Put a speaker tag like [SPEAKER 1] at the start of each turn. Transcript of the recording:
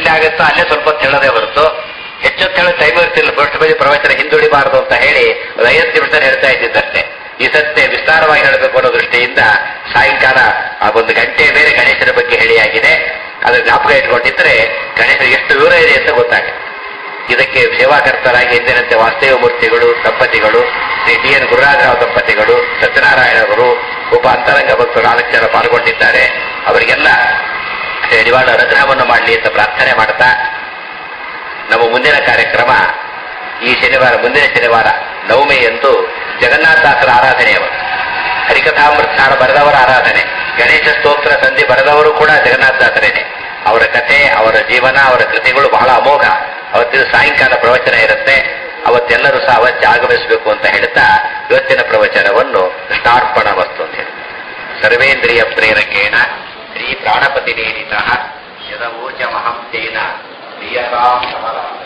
[SPEAKER 1] ಆಗುತ್ತೋ ಅಲ್ಲೇ ಸ್ವಲ್ಪ ಹೊತ್ತು ಹೇಳೋದೇ ಹೊರತು ಹೆಚ್ಚೊತ್ತು ಹೇಳೋ ಟೈಮ್ ಇರ್ತಿಲ್ಲ ಫಸ್ಟ್ ಬಗ್ಗೆ ಪ್ರವಚನ ಹಿಂದುಳಿಬಾರದು ಅಂತ ಹೇಳಿ ಒಂದು ಐವತ್ತು ನಿಮಿಷ ಹೇಳ್ತಾ ಇದ್ದಿದ್ದಷ್ಟೇ ಈ ಸತ್ಯ ವಿಸ್ತಾರವಾಗಿ ಹೇಳಬೇಕು ಅನ್ನೋ ದೃಷ್ಟಿಯಿಂದ ಸಾಯಂಕಾಲ ಆ ಒಂದು ಗಂಟೆ ಮೇಲೆ ಗಣೇಶನ ಬಗ್ಗೆ ಹೇಳಿಯಾಗಿದೆ ಅದ್ರ ಜ್ಞಾಪಕ ಇಟ್ಕೊಂಡಿದ್ರೆ ಗಣೇಶ ಎಷ್ಟು ದೂರ ಇದೆ ಅಂತ ಗೊತ್ತಾಗುತ್ತೆ ಇದಕ್ಕೆ ಸೇವಾಕರ್ತರಾಗಿ ಎಂದಿನಂತೆ ವಾಸ್ತವ ಮೂರ್ತಿಗಳು ದಂಪತಿಗಳು ಶ್ರೀ ಟಿ ಎನ್ ಗುರುರಾಜರಾವ್ ದಂಪತಿಗಳು ಸತ್ಯನಾರಾಯಣವರು ಒಬ್ಬ ಅಂತರಂಗ ಭಕ್ತರು ನಾಲ್ಕು ಜನ ಪಾಲ್ಗೊಂಡಿದ್ದಾರೆ ಅವರಿಗೆಲ್ಲ ನಿವಾಳ ಅನುಗ್ರಹವನ್ನು ಮಾಡಲಿ ಅಂತ ಪ್ರಾರ್ಥನೆ ಮಾಡ್ತಾ ನಮ್ಮ ಮುಂದಿನ ಕಾರ್ಯಕ್ರಮ ಈ ಶನಿವಾರ ಮುಂದಿನ ಶನಿವಾರ ನವಮಿಯಂದು ಜಗನ್ನಾಥದಾಸರ ಆರಾಧನೆಯವರು ಹರಿಕಥಾಮೃತಾರ ಬರೆದವರ ಆರಾಧನೆ ಗಣೇಶ ಸ್ತೋತ್ರ ಸಂಧಿ ಬರೆದವರು ಕೂಡ ಜಗನ್ನಾಥದಾಸರೇನೆ ಅವರ ಕಥೆ ಅವರ ಜೀವನ ಅವರ ಕೃತಿಗಳು ಬಹಳ ಅಮೋಘ ಅವತ್ತಿನ ಸಾಯಂಕಾಲ ಪ್ರವಚನ ಇರುತ್ತೆ ಅವತ್ತೆಲ್ಲರೂ ಸಹ ಅವತ್ತೇ ಆಗಮಿಸಬೇಕು ಅಂತ ಹೇಳ್ತಾ ಇವತ್ತಿನ ಪ್ರವಚನವನ್ನು ಕೃಷ್ಣಾರ್ಪಣ ವಸ್ತು ಅಂತ ಹೇಳಿ ಸರ್ವೇಂದ್ರಿಯ ಪ್ರೇರಕೇಣ ಶ್ರೀ ಪ್ರಾಣಪತಿ ನೀಡಿತ ಯದವೋಚಮಹಂ ತೇನ ಪ್ರಿಯತಾಂ ಸಮರ